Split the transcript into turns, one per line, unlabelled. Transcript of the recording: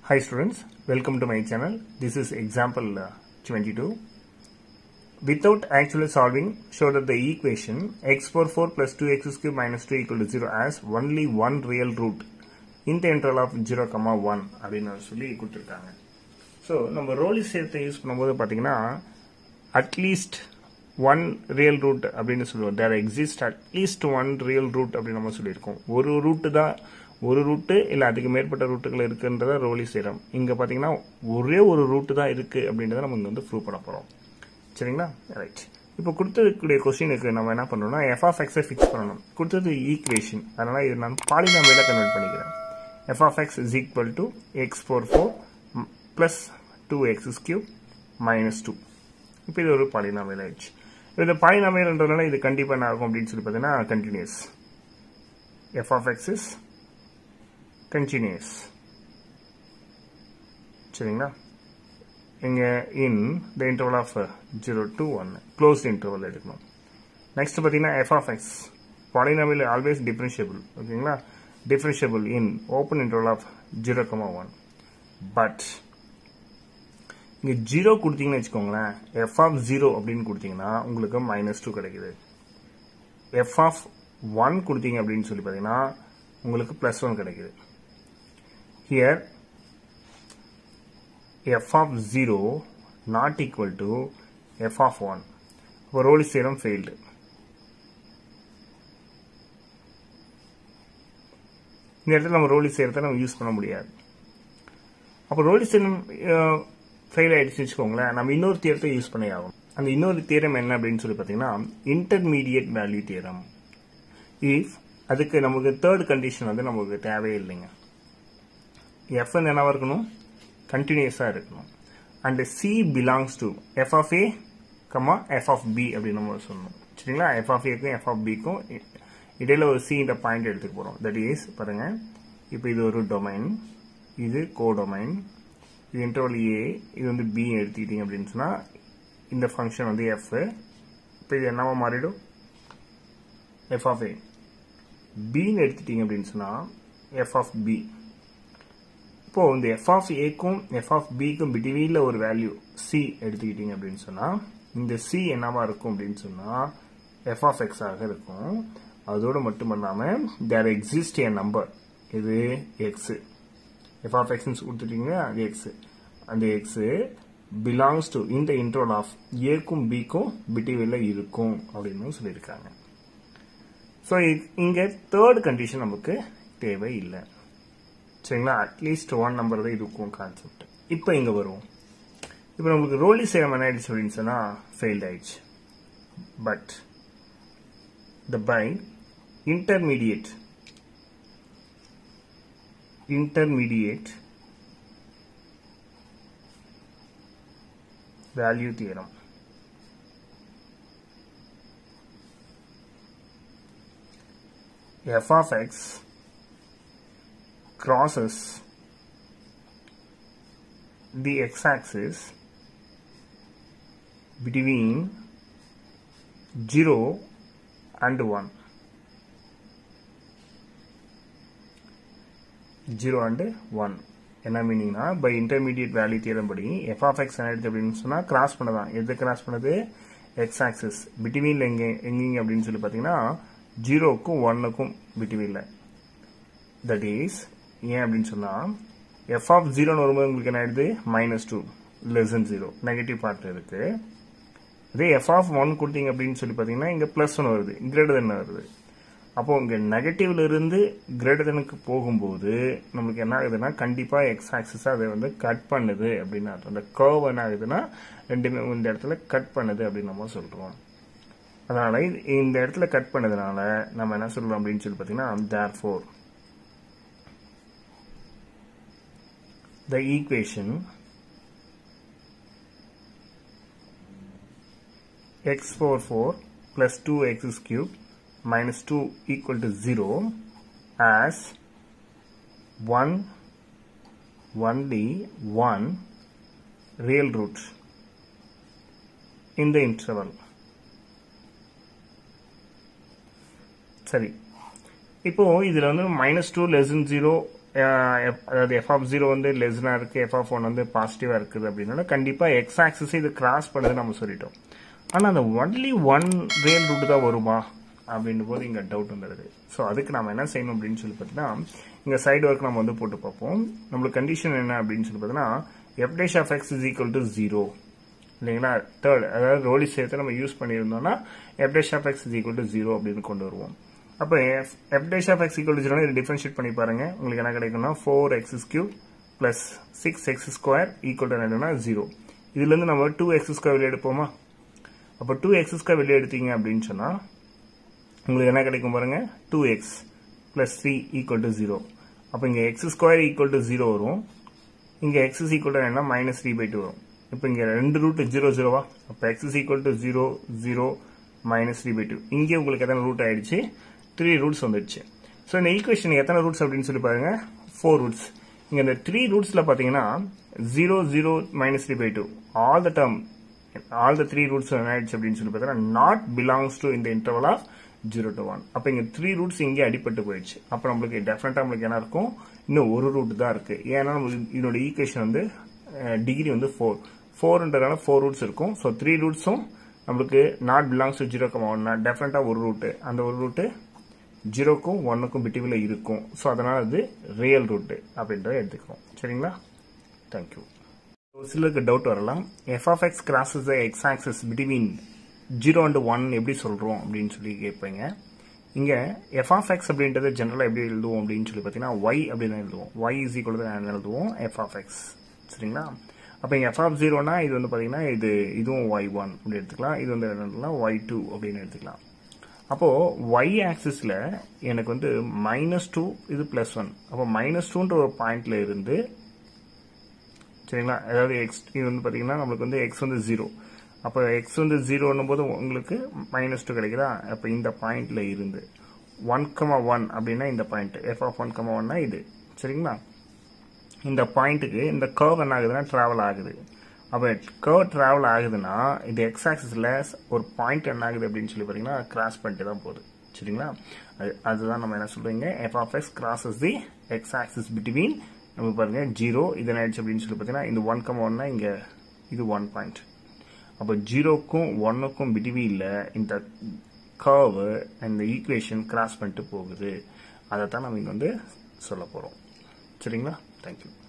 Hi students, welcome to my channel. This is example uh, 22. Without actually solving, show that the equation x power 4 plus 2x cube minus 2 equal to 0 has only one real root in the interval of 0, comma 1 அப்படின்னு சொல்லி கொடுத்துருக்காங்க so நம்ம ரோலி சேர்த்தை use பண்ணும்போது பார்த்தீங்கன்னா at least one real root அப்படின்னு சொல்லுவோம் there exist at least one real root அப்படின்னு நம்ம சொல்லியிருக்கோம் ஒரு ரூட்டு தான் ஒரு ரூட்டு இல்லை அதுக்கு மேற்பட்ட ரூட்டுகள் இருக்குன்றத ரோலி சேரம் இங்கே பார்த்தீங்கன்னா ஒரே ஒரு ரூட்டு தான் இருக்குது அப்படின்றத நம்ம இங்கே வந்து ப்ரூவ் பண்ண போகிறோம் சரிங்களா ரைட் இப்போ கொடுத்தக்கூடிய கொஸ்டினுக்கு நம்ம என்ன பண்ணணும்னா எஃப் ஆஃப் எக்ஸை ஃபிக்ஸ் பண்ணணும் கொடுத்தது ஈக்குவேஷன் அதனால் இது நான் பாலினாமியில் கன்வெர்ட் பண்ணிக்கிறேன் f of x is equal to x four four plus two x cube minus two இப்போ இது ஒரு பாலினாமியல் ஆயிடுச்சு இது பாலினாமியல்ன்றதுனால இது கண்டிப்பாக என்ன ஆகும் அப்படின்னு சொல்லி பார்த்தீங்கன்னா continuous f of x is continuous சரிங்களா இங்கே in the interval of zero to one closed interval எடுக்கணும் நெக்ஸ்ட் பார்த்தீங்கன்னா f of x polynomial always differentiable ஓகேங்களா differentiable in open interval of zero comma one but இங்கே zero கொடுத்தீங்கன்னு வச்சுக்கோங்களேன் f of zero அப்படின்னு கொடுத்தீங்கன்னா உங்களுக்கு மைனஸ் டூ கிடைக்குது எஃப் ஆஃப் ஒன் கொடுத்தீங்க அப்படின்னு சொல்லி பார்த்தீங்கன்னா உங்களுக்கு ப்ளஸ் ஒன் கிடைக்குது here f of zero not equal to f of one இப்போ ரோலி சேரம் ஃபெயில்டு இந்த இடத்துல நம்ம ரோலி சேரத்தை நம்ம யூஸ் பண்ண முடியாது அப்போ ரோலி சேரம் ஃபெயில் ஆயிடுச்சு வச்சுக்கோங்களேன் நம்ம இன்னொரு தியரத்தை யூஸ் பண்ணி ஆகும் அந்த இன்னொரு தியரம் என்ன அப்படின்னு சொல்லி பார்த்தீங்கன்னா இன்டர்மீடியட் வேல்யூ தியரம் இஃப் அதுக்கு நமக்கு தேர்ட் கண்டிஷன் வந்து நமக்கு தேவையே இல்லைங்க எஃப் என்னவா இருக்கணும் கண்டினியூஸாக இருக்கணும் and c belongs to f of a comma f of b அப்படின்னு நம்ம சொல்லணும் சரிங்களா எஃப் ஆஃப் ஏக்கும் எஃப் ஆஃப் பிக்கும் இடையில ஒரு சின்ற பாயிண்ட் எடுத்துக்க போகிறோம் தட் இஸ் பாருங்க இப்போ இது ஒரு டொமைன் இது கோ டொமைன் இது இன்டர்வல் ஏ இது வந்து பி எடுத்துக்கிட்டீங்க அப்படின்னு சொன்னால் இந்த ஃபங்க்ஷன் வந்து எஃப் இப்போ இது என்னவா மாறிடும் எஃப் ஆஃப் ஏ பின்னு எடுத்துட்டீங்க அப்படின்னு சொன்னால் எஃப் ஆஃப் பி இப்போ இந்த எஃப் ஆஃப் ஏக்கும் எஃப் ஆஃப் பிக்கும் பிட்வீனில் ஒரு வேல்யூ சி எடுத்துக்கிட்டீங்க அப்படின்னு சொன்னால் இந்த சி என்னவா இருக்கும் அப்படின்னு சொன்னால் எஃப் ஆஃப் எக்ஸ் ஆக இருக்கும் அதோடு மட்டும் இல்லாமல் தேர் எக்ஸிஸ்ட் ஏ நம்பர் இது எக்ஸு எஃப் ஆஃப் எக்ஸ்னு கொடுத்துட்டீங்க அது எக்ஸு அந்த எக்ஸு பிலாங்ஸ் டு இந்த இன்ட்ரோல் ஆஃப் ஏக்கும் பிக்கும் பிட்வீனில் இருக்கும் அப்படின்னு சொல்லியிருக்காங்க ஸோ இங்கே தேர்ட் கண்டிஷன் நமக்கு தேவை இல்லை சரிங்களா அட்லீஸ்ட் ஒன் நம்பர் தான் இருக்கும் கான்செப்ட் இப்போ இங்கே வரும் இப்போ நம்மளுக்கு ரோலி சேரம் என்ன ஆயிடுச்சு அப்படின்னு சொன்னால் ஃபெயில்ட் ஆயிடுச்சு but the by intermediate intermediate value theorem f of x crosses the x-axis between 0 and 1 0 and 1 என்ன மீனிங்னா பை இன்டர்மீடியட் வேல்யூ தியரம் படி எஃப் ஆஃப் எக்ஸ் என்ன அப்படின்னு சொன்னால் கிராஸ் பண்ணதான் எது கிராஸ் பண்ணது எக்ஸ் ஆக்சிஸ் பிட்வீனில் எங்கே எங்கேங்க அப்படின்னு சொல்லி பார்த்தீங்கன்னா ஜீரோக்கும் ஒன்னுக்கும் பிட்வீனில் தட் இஸ் ஏன் அப்படின்னு சொன்னால் எஃப் ஆஃப் ஜீரோன்னு வரும்போது உங்களுக்கு என்ன ஆயிடுது minus two less than zero negative part இருக்கு அதே எஃப் ஆஃப் ஒன் கொடுத்தீங்க அப்படின்னு சொல்லி பார்த்தீங்கன்னா இங்கே ப்ளஸ் ஒன் வருது கிரேட்டர் தென் வருது அப்போ இங்கே நெகட்டிவ்ல இருந்து கிரேட்டர் தெனுக்கு போகும்போது நம்மளுக்கு என்ன ஆகுதுன்னா கண்டிப்பாக எக்ஸ் ஆக்சிஸ் அதை வந்து கட் பண்ணுது அப்படின்னு அர்த்தம் அந்த கர்வ் என்ன ஆகுதுன்னா ரெண்டுமே இந்த இடத்துல கட் பண்ணுது அப்படின்னு நம்ம சொல்கிறோம் அதனால இந்த இடத்துல கட் பண்ணதுனால நம்ம என்ன சொல்றோம் அப்படின்னு சொல்லி பார்த்தீங்கன்னா therefore the equation x four four plus two x cube minus two equal to zero has one only one real root in the interval சரி இப்போ இதில் வந்து மைனஸ் டூ லெஸ் ஜீரோ அதாவது எஃப் ஆஃப் ஜீரோ வந்து லெஸ்னா இருக்கு F of one வந்து பாசிட்டிவா இருக்குது அப்படின்னா கண்டிப்பா எக்ஸ் ஆக்சிஸ் இது கிராஸ் பண்ணுது நம்ம சொல்லிட்டோம் ஆனா அந்த ஒன்லி ஒன் ரியல் ரூட் தான் வருமா அப்படின்ற போது இங்க டவுட் வந்துடுது ஸோ அதுக்கு நம்ம என்ன செய்யணும் அப்படின்னு சொல்லி பார்த்தீங்கன்னா இங்க சைடு ஒர்க் நம்ம வந்து போட்டு பார்ப்போம் நம்மளுக்கு கண்டிஷன் என்ன அப்படின்னு சொல்லி பார்த்தீங்கன்னா f dash of x is equal to zero இல்லைங்களா தேர்ட் அதாவது ரோலி சேர்த்து நம்ம யூஸ் பண்ணியிருந்தோம்னா f dash of x is equal to zero அப்படின்னு கொண்டு வருவோம் அப்போ f dash of x equal to zero இது டிஃபரன்ஷியேட் பண்ணி பாருங்க உங்களுக்கு என்ன கிடைக்கும்னா four x cube plus six x square equal to என்னன்னா ஜீரோ இதுலேருந்து நம்ம டூ எக்ஸ் ஸ்கொயர் வெளியே எடுப்போமா அப்போ டூ எக்ஸ் ஸ்கொயர் வெளியே எடுத்தீங்க அப்படின்னு சொன்னால் உங்களுக்கு என்ன கிடைக்கும் பாருங்க two x plus three equal to zero அப்போ இங்கே x square equal to zero வரும் இங்கே எக்ஸ் இஸ் ஈக்குவல் டு என்ன மைனஸ் த்ரீ பை டூ வரும் இப்போ இங்கே ரெண்டு ரூட் ஜீரோ ஜீரோவா அப்போ x is equal to zero zero minus three by two இங்கே உங்களுக்கு எத்தனை ரூட் ஆயிடுச்சு த்ரீ ரூட்ஸ் வந்துடுச்சு ஸோ இந்த ஈக்குவேஷன் எத்தனை ரூட்ஸ் அப்படின்னு சொல்லி பாருங்க ஃபோர் ரூட்ஸ் இங்கே இந்த த்ரீ ரூட்ஸில் பார்த்தீங்கன்னா zero zero minus three by two all the term all the three roots என்ன ஆயிடுச்சு அப்படின்னு சொல்லி பார்த்தீங்கன்னா நாட் பிலாங்ஸ் டு இந்த interval of zero to one அப்போ இங்கே த்ரீ ரூட்ஸ் இங்கே அடிபட்டு போயிடுச்சு அப்போ நம்மளுக்கு டெஃபினட்டாக நம்மளுக்கு என்ன இருக்கும் இன்னும் ஒரு ரூட் தான் இருக்கு ஏன்னா நம்மளுக்கு இதோட ஈக்குவேஷன் வந்து டிகிரி வந்து ஃபோர் ஃபோர்ன்றதால ஃபோர் ரூட்ஸ் இருக்கும் ஸோ த்ரீ ரூட்ஸும் நம்மளுக்கு not belongs to zero comma ஒன்னா டெஃபினட்டாக ஒரு ரூட்டு அந்த ஒரு ரூட்டு ஜீரோக்கும் ஒன்னுக்கும் பிட்டிவில் இருக்கும் ஸோ அதனால் அது ரியல் ரூட்டு அப்படின்றத எடுத்துக்கிறோம் சரிங்களா தேங்க்யூ சிலருக்கு டவுட் வரலாம் f of x crosses the x axis between zero and one எப்படி சொல்கிறோம் அப்படின்னு சொல்லி கேட்பீங்க இங்கே எஃப் ஆஃப் எக்ஸ் அப்படின்றத ஜென்ரலாக எப்படி எழுதுவோம் அப்படின்னு சொல்லி பார்த்தீங்கன்னா ஒய் அப்படின்னு எழுதுவோம் ஒய் இஸ் ஈக்குவல் தான் எழுதுவோம் எஃப் ஆஃப் எக்ஸ் சரிங்களா அப்போ இங்கே எஃப் ஆஃப் ஜீரோனா இது வந்து பார்த்தீங்கன்னா இது இதுவும் ஒய் ஒன் அப்படி எடுத்துக்கலாம் இது வந்து என்னன்னா ஒய் டூ அப்படின்னு எடுத்துக்கலாம் அப்போது ஒய் ஆக்சிஸில் எனக்கு வந்து மைனஸ் டூ இது ப்ளஸ் ஒன் அப்போ மைனஸ் டூன்ற ஒரு பாயிண்ட்ல இருந்து சரிங்களா அதாவது எக்ஸ் இது வந்து பார்த்தீங்கன்னா நம்மளுக்கு வந்து எக்ஸ் வந்து ஜீரோ அப்போ எக்ஸ் வந்து ஜீரோன்னும் போது உங்களுக்கு மைனஸ் டூ கிடைக்குதா அப்போ இந்த பாயிண்ட்ல இருந்து ஒன் கமா ஒன் அப்படின்னா இந்த point f of one comma ஒன்னா இது சரிங்களா இந்த பாயிண்ட்டுக்கு இந்த கர்வ் என்ன ஆகுதுன்னா ட்ராவல் ஆகுது அப்போ கர்வ் ட்ராவல் ஆகுதுன்னா இது எக்ஸ் ஆக்சிஸில் ஒரு பாயிண்ட் என்ன ஆகுது அப்படின்னு சொல்லி பார்த்தீங்கன்னா கிராஸ் பண்ணிட்டு தான் போகுது சரிங்களா அது அதுதான் நம்ம என்ன சொல்றீங்க f of x crosses the x axis between நம்ம பாருங்க ஜீரோ இது என்ன ஆயிடுச்சு அப்படின்னு சொல்லி பார்த்தீங்கன்னா இந்த ஒன் கம் ஒன்னா இங்கே இது ஒன் பாயிண்ட் அப்போ ஜீரோக்கும் ஒன்னுக்கும் பிட்வீனில் இந்த கர்வ் இந்த ஈக்குவேஷன் கிராஸ் பண்ணிட்டு போகுது அதை தான் நம்ம இங்கே வந்து சொல்ல போகிறோம் சரிங்களா தேங்க்யூ